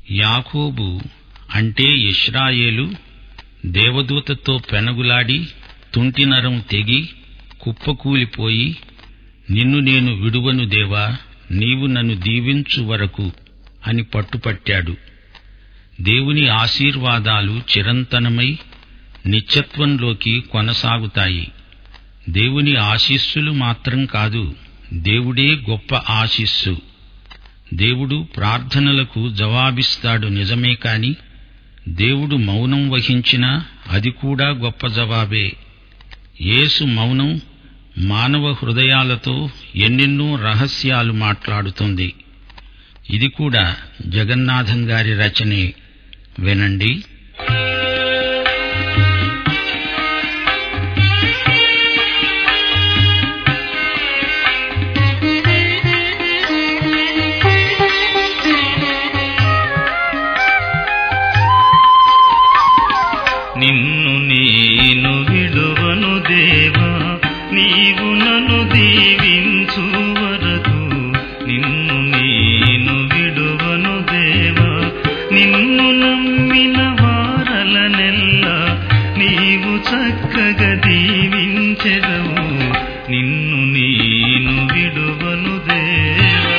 యాకోబు అంటే ఇశ్రాయేలు దేవదూతతో పెనగులాడి తుంటినరం తెగి కుప్పకూలిపోయి నిన్ను నేను విడువను దేవా నీవు నన్ను దీవించు వరకు అని పట్టుపట్టాడు దేవుని ఆశీర్వాదాలు చిరంతనమై నిత్యత్వంలోకి కొనసాగుతాయి దేవుని ఆశీస్సులు మాత్రం కాదు దేవుడే గొప్ప ఆశీస్సు దేవుడు ప్రార్థనలకు జవాబిస్తాడు నిజమే కాని దేవుడు మౌనం వహించినా అది కూడా గొప్ప జవాబే యేసు మౌనం మానవ హృదయాలతో ఎన్నెన్నో రహస్యాలు మాట్లాడుతుంది ఇది కూడా జగన్నాథం గారి రచనే వినండి నిన్ను నేను విడువను దేవా నీవు నన్ను దీవించు వరకు నిన్ను నేను విడువను దేవా నిన్ను నమ్మిన వారలనెల్ల నీవు చక్కగా దీవించెదవు నిన్ను నేను విడువను దేవా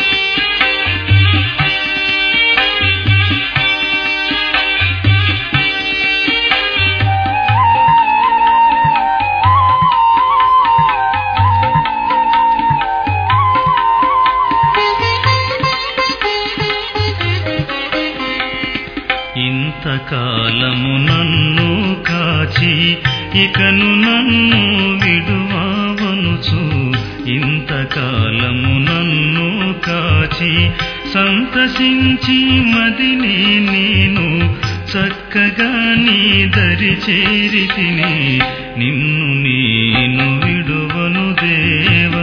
ఇంతకాలము నన్ను కాచి ఇకను నన్ను విడువావనుచు ఇంతకాలము నన్ను కాచి సంతసించి మదిని నేను చక్కగా నీ దరి చేరి తిని నిన్ను నేను విడువను దేవా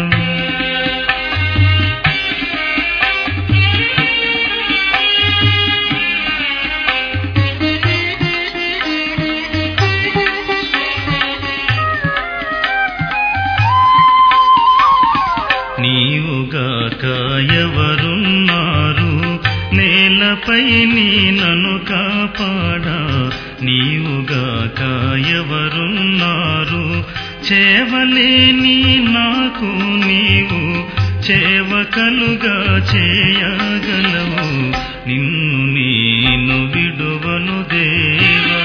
నీవుగాక ఎవరున్నారు నేలపై నీ నన్ను కాపాడా నీవుగాక ఎవరున్నారు చేవలేని నాకు నీవు చేవకలుగా చేయగలవు నిన్ను నేను విడువను దేవా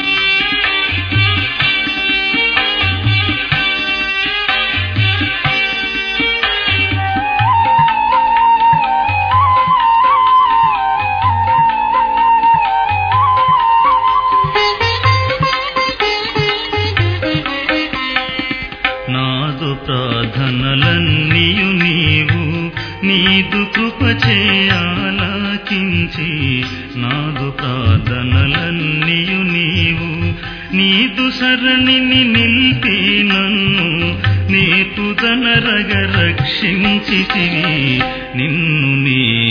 నాదు ప్రార్థనలన్నీయు నీవు నీదు కృప చేయాలకించి నాదు ప్రార్థనలన్నీయు నీవు నీదు సరణిని నిలిపి నన్ను నేతుదనరగ రక్షించితివి నిన్ను నీ